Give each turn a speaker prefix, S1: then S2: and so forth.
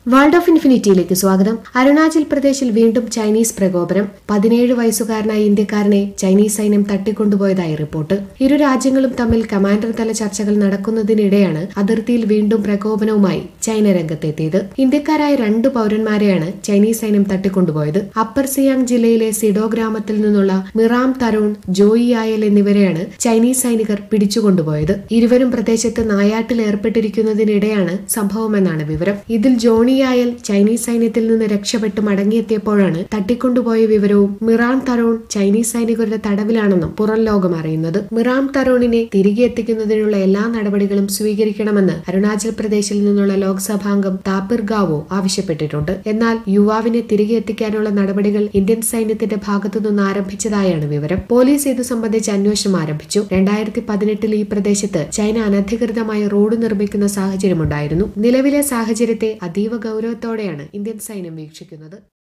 S1: world of ഇൻഫിനിറ്റിയിലേക്ക് സ്വാഗതം അരുണാചൽ പ്രദേശിൽ വീണ്ടും ചൈനീസ് പ്രകോപനം പതിനേഴ് വയസ്സുകാരനായ ഇന്ത്യക്കാരനെ ചൈനീസ് സൈന്യം തട്ടിക്കൊണ്ടുപോയതായി റിപ്പോർട്ട് ഇരു രാജ്യങ്ങളും തമ്മിൽ കമാൻഡർ തല ചർച്ചകൾ നടക്കുന്നതിനിടെയാണ് അതിർത്തിയിൽ വീണ്ടും പ്രകോപനവുമായി ചൈന രംഗത്തെത്തിയത് ഇന്ത്യക്കാരായ രണ്ട് പൗരന്മാരെയാണ് ചൈനീസ് സൈന്യം തട്ടിക്കൊണ്ടുപോയത് അപ്പർ സിയാങ് ജില്ലയിലെ സിഡോ ഗ്രാമത്തിൽ നിന്നുള്ള മിറാം തരുൺ ജോയി ആയൽ എന്നിവരെയാണ് ചൈനീസ് സൈനികർ പിടിച്ചുകൊണ്ടുപോയത് ഇരുവരും പ്രദേശത്ത് നായാട്ടിൽ ഏർപ്പെട്ടിരിക്കുന്നതിനിടെയാണ് സംഭവമെന്നാണ് വിവരം ഇതിൽ ജോണി ആയൽ ചൈനീസ് സൈന്യത്തിൽ നിന്ന് രക്ഷപ്പെട്ട് മടങ്ങിയെത്തിയപ്പോഴാണ് തട്ടിക്കൊണ്ടുപോയ വിവരവും മിറാം തരോൺ ചൈനീസ് സൈനികരുടെ തടവിലാണെന്നും പുറം ലോകം അറിയുന്നത് മിറാം തരോണിനെ തിരികെ എത്തിക്കുന്നതിനുള്ള എല്ലാ നടപടികളും സ്വീകരിക്കണമെന്ന് അരുണാചൽ പ്രദേശിൽ നിന്നുള്ള ലോക്സഭാംഗം താപ്പിർ ഗാവോ ആവശ്യപ്പെട്ടിട്ടുണ്ട് എന്നാൽ യുവാവിനെ തിരികെ എത്തിക്കാനുള്ള നടപടികൾ ഇന്ത്യൻ സൈന്യത്തിന്റെ ഭാഗത്തുനിന്ന് ആരംഭിച്ചതായാണ് വിവരം പോലീസ് ഇത് സംബന്ധിച്ച് അന്വേഷണം ആരംഭിച്ചു രണ്ടായിരത്തി പതിനെട്ടിൽ ഈ പ്രദേശത്ത് ചൈന അനധികൃതമായി റോഡ് നിർമ്മിക്കുന്ന സാഹചര്യമുണ്ടായിരുന്നു നിലവിലെ സാഹചര്യത്തെ അതീവ ഗൗരവത്തോടെയാണ് ഇന്ത്യൻ സൈന്യം വീക്ഷിക്കുന്നത്